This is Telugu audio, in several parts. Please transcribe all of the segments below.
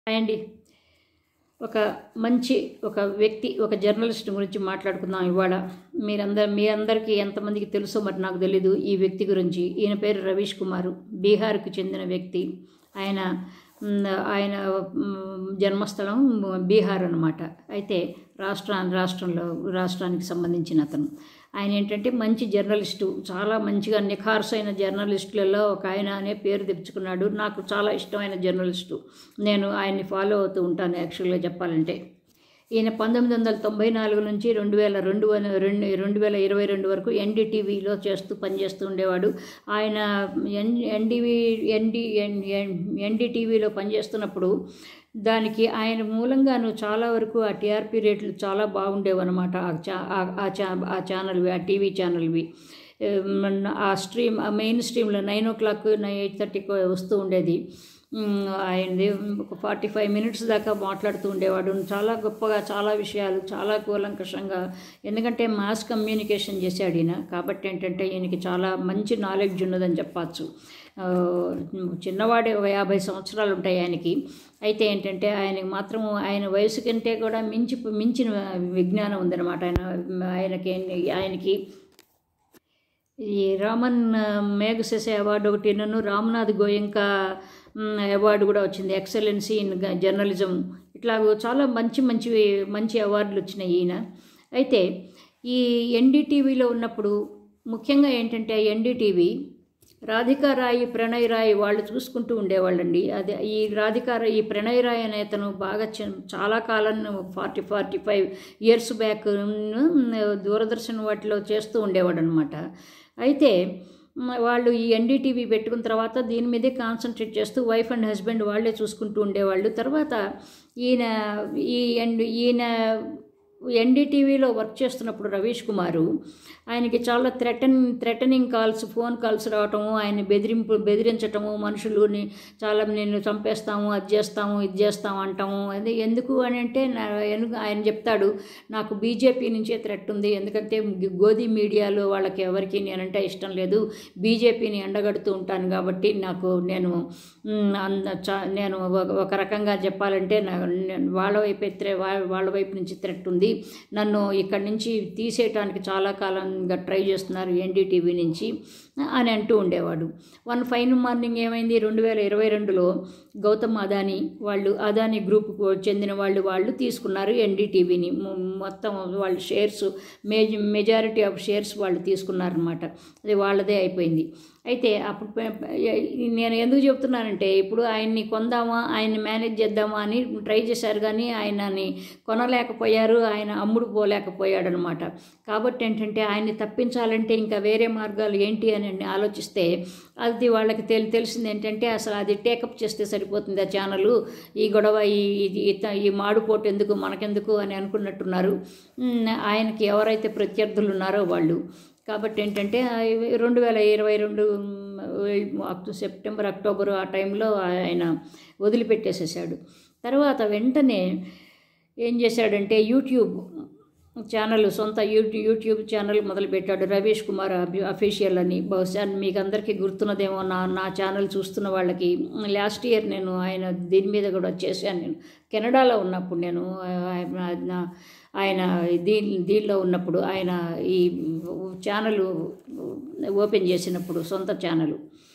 హాయ్ అండి ఒక మంచి ఒక వ్యక్తి ఒక జర్నలిస్ట్ గురించి మాట్లాడుకుందాం ఇవాళ మీరందరు మీ అందరికీ ఎంతమందికి తెలుసో మరి నాకు తెలీదు ఈ వ్యక్తి గురించి ఈయన పేరు రవీష్ కుమార్ బీహార్కు చెందిన వ్యక్తి ఆయన మ్, ఆయన మ్, జన్మస్థలం బీహార్ అనమాట అయితే రాష్ట్ర రాష్ట్రంలో రాష్ట్రానికి సంబంధించిన అతను ఆయన ఏంటంటే మంచి జర్నలిస్టు చాలా మంచిగా నిఖార్సైన జర్నలిస్టులలో ఒక ఆయన అనే పేరు తెచ్చుకున్నాడు నాకు చాలా ఇష్టమైన జర్నలిస్టు నేను ఆయన్ని ఫాలో అవుతూ ఉంటాను యాక్చువల్గా చెప్పాలంటే ఈయన పంతొమ్మిది వందల తొంభై నాలుగు నుంచి రెండు వేల రెండు వన- రెండు రెండు వేల ఇరవై రెండు వరకు ఎన్డీటీవీలో చేస్తూ పనిచేస్తూ ఉండేవాడు ఆయన ఎన్ ఎన్డీవీ ఎన్డీ ఎన్డీటీవీలో పనిచేస్తున్నప్పుడు దానికి ఆయన మూలంగాను చాలా వరకు ఆ టీఆర్పీ రేట్లు చాలా బాగుండేవన్నమాట ఆ చా ఆ- ఆ చా ఆ ఛానల్వి ఆ టీవీ ఛానల్వి ఏం, ఆ స్ట్రీమ్ ఆ మెయిన్ స్ట్రీమ్లో నైన్ ఓ క్లాక్ ఎయిట్ థర్టీకి వస్తూ ఉండేది ఉమ్, ఆయనది ఒక ఫార్టీ ఫైవ్ మినిట్స్ దాకా మాట్లాడుతూ ఉండేవాడు చాలా గొప్పగా చాలా విషయాలు చాలా కూలంకషంగా ఎందుకంటే మాస్ కమ్యూనికేషన్ చేశాడు ఈయన కాబట్టి ఏంటంటే ఈయనకి చాలా మంచి నాలెడ్జ్ ఉన్నదని చెప్పచ్చు ఆ, చిన్నవాడే ఒక యాభై సంవత్సరాలు ఉంటాయి ఆయనకి అయితే ఏంటంటే ఆయనకి మాత్రం ఆయన వయసు కంటే కూడా మించి మించిన విజ్ఞానం ఉందన్నమాట ఆయన ఆయనకి ఆయనకి ఈ రామన్ మేఘశశ అవార్డు ఒకటి నన్ను రామ్నాథ్ గోయంకా మ్, అవార్డు కూడా వచ్చింది ఎక్సలెన్సీ ఇన్ గ- జర్నలిజం ఇట్లా చాలా మంచి మంచి మంచి అవార్డులు వచ్చినాయి ఈయన అయితే ఈ ఎన్డీటీవీలో ఉన్నప్పుడు ముఖ్యంగా ఏంటంటే ఎన్డీటీవీ రాధికా రాయి ప్రణయ్ రాయ్ వాళ్ళు చూసుకుంటూ ఉండేవాళ్ళండి అదే ఈ రాధికా రాయ్ ఈ ప్రణయ్ రాయ్ అనే అతను బాగా చి- చాలా కాలం forty forty five years back Doordarshan వాటిలో చేస్తూ ఉండేవాడు అనమాట అయితే మ, వాళ్ళు ఈ ఎన్డీటీవీ పెట్టుకున్న తర్వాత దీని మీదే కాన్సన్ట్రేట్ చేస్తూ వైఫ్ అండ్ హస్బెండ్ వాళ్ళే చూసుకుంటూ ఉండేవాళ్ళు తర్వాత ఈయన ఈ ఎండ్ ఈయన ఎన్డీటీవీలో వర్క్ చేస్తున్నప్పుడు రవీష్ కుమారు ఆయనకి చాలా threaten threatening calls phone calls రావటము ఆయన బెదిరింపు బెదిరించటము మనుషులని చాలా నేను చంపేస్తాము అది చేస్తాము ఇది చేస్తాము అంటాము అది ఎందుకు అని అంటే నా- ఎను- ఆయన చెప్తాడు నాకు బీజేపీ నుంచే థ్రెట్ ఉంది ఎందుకంటే గోధి మీడియాలో వాళ్ళకి ఎవరికి నేనంటే ఇష్టం లేదు బీజేపీని ఎండగడుతూ ఉంటాను కాబట్టి నాకు నేను మ్, అంద చా- నేను ఒక- ఒక రకంగా చెప్పాలంటే నా- నేను వాళ్ళ వైపు త్రె వా- వాళ్ళ వైపు నుంచి థ్రెట్ ఉంది నన్ను ఇక్కడి నుంచి తీసేయటానికి చాలా కాలంగా ట్రై చేస్తున్నారు ఎన్డీటీవీ నుంచి అని అంటూ ఉండేవాడు వన్ ఫైన్ మార్నింగ్ ఏమైంది రెండు వేల ఇరవై రెండులో గౌతమ్ అదానీ వాళ్ళు అదానీ గ్రూప్కు చెందిన వాళ్ళు వాళ్ళు తీసుకున్నారు ఎన్డీటీవీని మొత్తం వాళ్ళ షేర్స్ మేజ్ మెజారిటీ ఆఫ్ షేర్స్ వాళ్ళు తీసుకున్నారనమాట అది వాళ్ళదే అయిపోయింది అయితే అప్పుడు పె- పె- నేను ఎందుకు చెప్తున్నానంటే ఇప్పుడు ఆయన్ని కొందామా ఆయన్ని మేనేజ్ చేద్దామా అని ట్రై చేశారు కానీ ఆయనని కొనలేకపోయారు ఆయన అమ్ముడు పోలేకపోయాడు అనమాట కాబట్టి ఏంటంటే ఆయన్ని తప్పించాలంటే ఇంకా వేరే మార్గాలు ఏంటి అని ఆలోచిస్తే అది వాళ్ళకి తెలి తెలిసింది ఏంటంటే అసలు అది టేకప్ చేస్తే సరిపోతుంది ఆ ఛానల్ ఈ గొడవ ఈ ఇది- ఈ- ఈ మాడుపోటు ఎందుకు మనకెందుకు అని అనుకున్నట్టున్నారు ఉమ్, ఆయనకి ఎవరైతే ప్రత్యర్థులు ఉన్నారో వాళ్ళు కాబట్టి ఏంటంటే ఆ ఇవి- రెండు వేల ఇరవై రెండు మ్, అక్టో సెప్టెంబర్ అక్టోబర్ ఆ టైంలో ఆయన వదిలిపెట్టేసేసాడు తర్వాత వెంటనే ఏం చేశాడంటే యూట్యూబ్ ఛానల్ సొంత యూట్యూబ్ యూట్యూబ్ ఛానల్ మొదలుపెట్టాడు రవీష్ కుమార్ అభి- అఫీషియల్ అని బహుశా మీకు అందరికీ గుర్తున్నదేమో నా నా ఛానల్ చూస్తున్న వాళ్ళకి లాస్ట్ ఇయర్ నేను ఆయన దీని మీద కూడా చేశాను నేను కెనడాలో ఉన్నప్పుడు నేను ఆయన నా- ఆయన దీని దీనిలో ఉన్నప్పుడు ఆయన ఈ ఛానల్ ఓపెన్ చేసినప్పుడు సొంత ఛానల్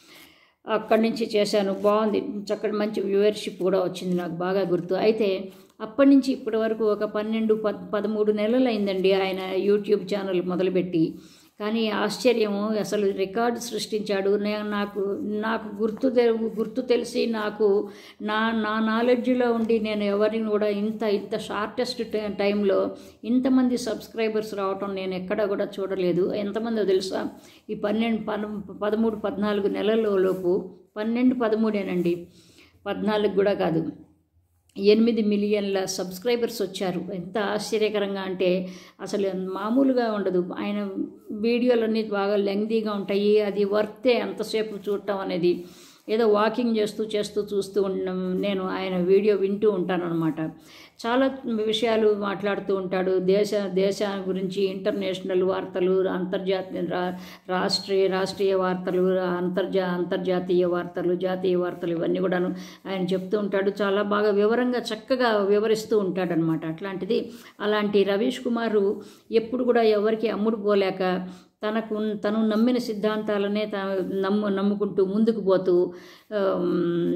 అక్కడి నుంచి చేశాను బాగుంది చక్కటి మంచి వ్యూవర్షిప్ కూడా వచ్చింది నాకు బాగా గుర్తు అయితే అప్పటి నుంచి ఇప్పటి వరకు ఒక పన్నెండు పద్ పదమూడు నెలలు అయిందండి ఆయన యూట్యూబ్ ఛానల్ మొదలుపెట్టి కానీ ఆశ్చర్యము అసలు రికార్డు సృష్టించాడు నే- నాకు నాకు గుర్తు తె- గుర్తు తెలిసి నాకు నా నా నాలెడ్జ్లో ఉండి నేను ఎవరిని కూడా ఇంత ఇంత షార్టెస్ట్ టైంలో ఇంతమంది సబ్స్క్రైబర్స్ రావటం నేను ఎక్కడ కూడా చూడలేదు ఎంతమందో తెలుసా ఈ పన్నెండు పద పదమూడు పద్నాలుగు నెలల లోపు పన్నెండు పదమూడేనండి పద్నాలుగు కూడా కాదు ఎనిమిది మిలియన్ల సబ్స్క్రైబర్స్ వచ్చారు ఎంత ఆశ్చర్యకరంగా అంటే అసలు మామూలుగా ఉండదు ఆయన వీడియోలన్నీ బాగా లెంగ్దీగా ఉంటాయి అది వర్తే ఎంతసేపు చూడటం అనేది ఏదో వాకింగ్ చేస్తూ చేస్తూ చూస్తూ ఉన్న నేను ఆయన వీడియో వింటూ ఉంటానన్నమాట చాలా విషయాలు మాట్లాడుతూ ఉంటాడు దేశ దేశ గురించి ఇంటర్నేషనల్ వార్తలు అంతర్జాతీయ రా- రాష్ట్రీయ రాష్ట్రీయ వార్తలు అంతర్జా అంతర్జాతీయ వార్తలు జాతీయ వార్తలు ఇవన్నీ కూడాను ఆయన చెప్తూ ఉంటాడు చాలా బాగా వివరంగా చక్కగా వివరిస్తూ ఉంటాడనమాట అట్లాంటిది అలాంటి రవీష్ కుమారు ఎప్పుడు కూడా ఎవరికి అమ్ముడు పోలేక తనకు ఉన్- తను నమ్మిన సిద్ధాంతాలనే త నమ్ము నమ్ముకుంటూ ముందుకు పోతూ ఆమ్,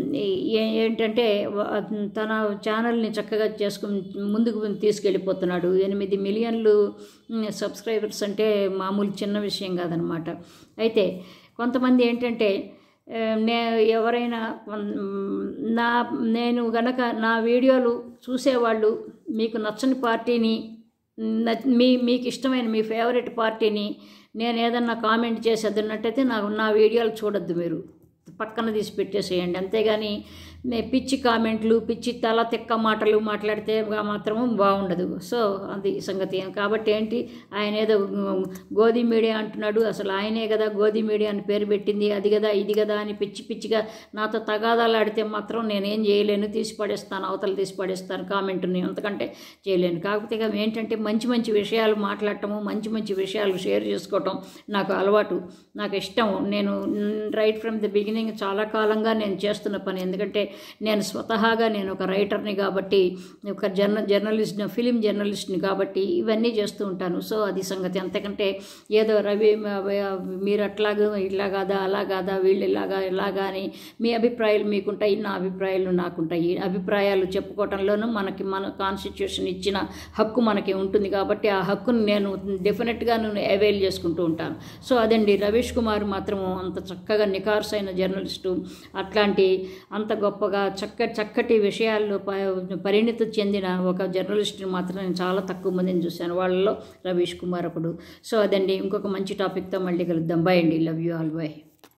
ఏ- ఏంటంటే వ- తన ఛానల్ని చక్కగా చేసుకుని ముందుకు తీసుకెళ్ళిపోతున్నాడు ఎనిమిది మిలియన్లు ఉమ్, సబ్స్క్రైబర్స్ అంటే మామూలు చిన్న విషయం కాదనమాట అయితే కొంతమంది ఏంటంటే ఆ, నే ఎవరైనా కొన్- నా నేను గనక నా వీడియోలు చూసేవాళ్ళు మీకు నచ్చని పార్టీని న- మీ మీకు ఇష్టమైన మీ ఫేవరెట్ పార్టీని నేను ఏదన్నా కామెంట్ చేసేదన్నట్టయితే నా నా వీడియోలు చూడొద్దు మీరు పక్కన తీసి పెట్టేసేయండి అంతేగాని నే- పిచ్చి కామెంట్లు పిచ్చి తల తిక్క మాటలు మాట్లాడితే గా- మాత్రము బాగుండదు సో అది సంగతి కాబట్టి ఏంటి ఆయన ఏదో ఉమ్, గోధి మీడియా అంటున్నాడు అసలు ఆయనే కదా గోధి మీడియా అని పేరు పెట్టింది అది కదా ఇది కదా అని పిచ్చి పిచ్చిగా నాతో తగాదాలు ఆడితే మాత్రం నేనేం చేయలేను తీసి పడేస్తాను అవతల తీసి పడేస్తాను కామెంట్ని అంతకంటే చేయలేను కాకపోతే ఇక ఏంటంటే మంచి మంచి విషయాలు మాట్లాడటము మంచి మంచి విషయాలు షేర్ చేసుకోవటం నాకు అలవాటు నాకు ఇష్టం నేను రైట్ ఫ్రమ్ ది బిగినింగ్ చాలా కాలంగా నేను చేస్తున్న పని ఎందుకంటే నేను స్వతహాగా నేను ఒక రైటర్ని కాబట్టి ఒక జర్న జర్నలిస్ట్ ఫిలిం జర్నలిస్ట్ని కాబట్టి ఇవన్నీ చేస్తూ ఉంటాను సో అది సంగతి అంతకంటే ఏదో రవి మ- మీరు అట్లాగా ఇట్లా కాదా అలా కాదా వీళ్ళు ఇలాగా ఇలాగా అని మీ అభిప్రాయాలు మీకుంటాయి నా అభిప్రాయాలు నాకుంటాయి అభిప్రాయాలు చెప్పుకోవటంలోనూ మనకి మన కాన్స్టిట్యూషన్ ఇచ్చిన హక్కు మనకి ఉంటుంది కాబట్టి ఆ హక్కును నేను డెఫినెట్గా నేను అవైల్ చేసుకుంటూ ఉంటాను సో అదండి రవీష్ కుమార్ మాత్రము అంత చక్కగా నికార్సైన జర్నలిస్టు అట్లాంటి అంత గొప్పగా చక్క చక్కటి విషయాల్లో ప- పరిణితి చెందిన ఒక జర్నలిస్ట్ని మాత్రం నేను చాలా తక్కువ మందిని చూశాను వాళ్ళలో రవీష్ కుమార్ ఒకడు సో అదండి ఇంకొక మంచి టాపిక్తో మళ్ళీ కలుద్దాం బాయ్ అండి లవ్ యూ ఆల్ బాయ్